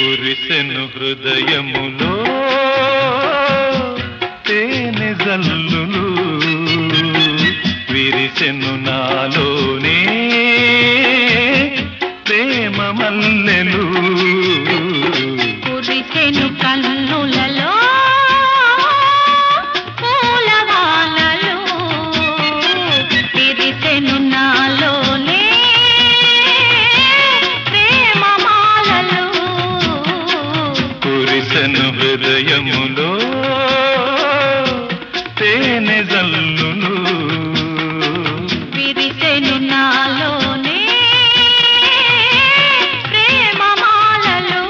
కురిసెను హృదయములో తేనె జల్లులు విరిసెను నాలోనే ప్రేమ మల్లెలు కురిసెను కన్నులలో పూలవానలు విరిసెను నాలోనే ప్రేమమాలలు కురిసెను హృదయములో తేనె జల్లులు విరిసెను నాలోనే ప్రేమమాలలు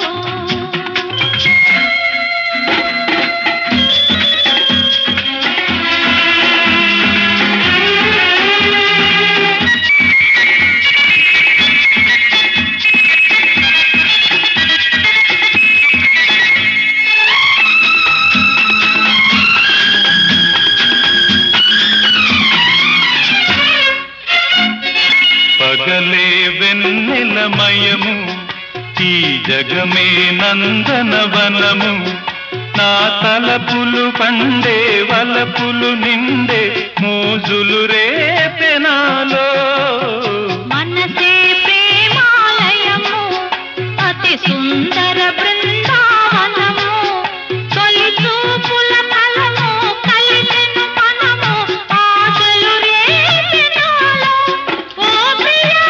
పగలే వెన్నెలమయము ఈ జగమే నందనవనము నా తలపులు పండే వలపులు నిండే మోజులు రేపెనాలో మనసే ప్రేమాలయము అతి సుందర బృందావనము తొలి చూపుల ఫలము కలిసెను మనము ఆశలు రేపినాలో ఓ ప్రియా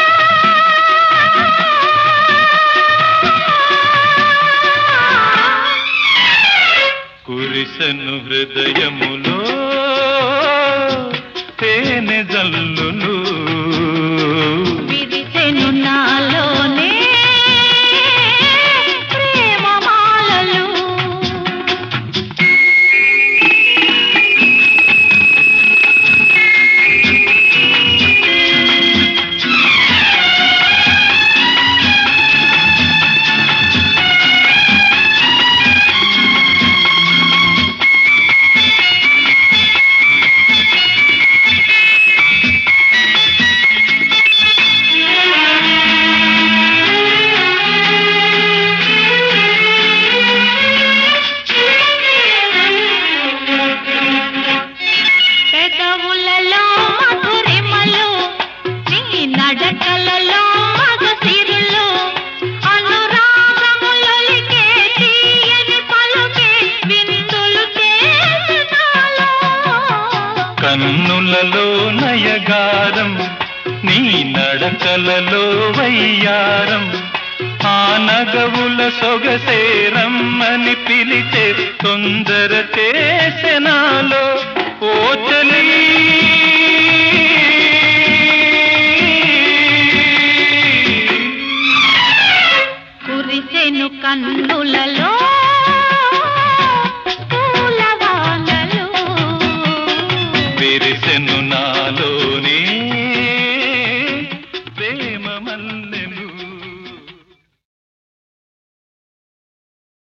కురిసెను హృదయములో తేనె జల్లులు విరిసెను నాలోనే ప్రేమమాలలు పెదవులలో మధురిమలు నీ నడకలలో మగసిరులు అనురాగములొలికే తీయని పలుకే విందులు చేసినాలో కన్నులలో నయగారం నీ నడకలలో వయ్యారం ఆ నగవుల సొగసేరమ్మని పిలిచే తొందర చేసెనాలో ఓ చలీ కురిసెను కన్నులలో పూలవానలు విరిసెను నాలోనే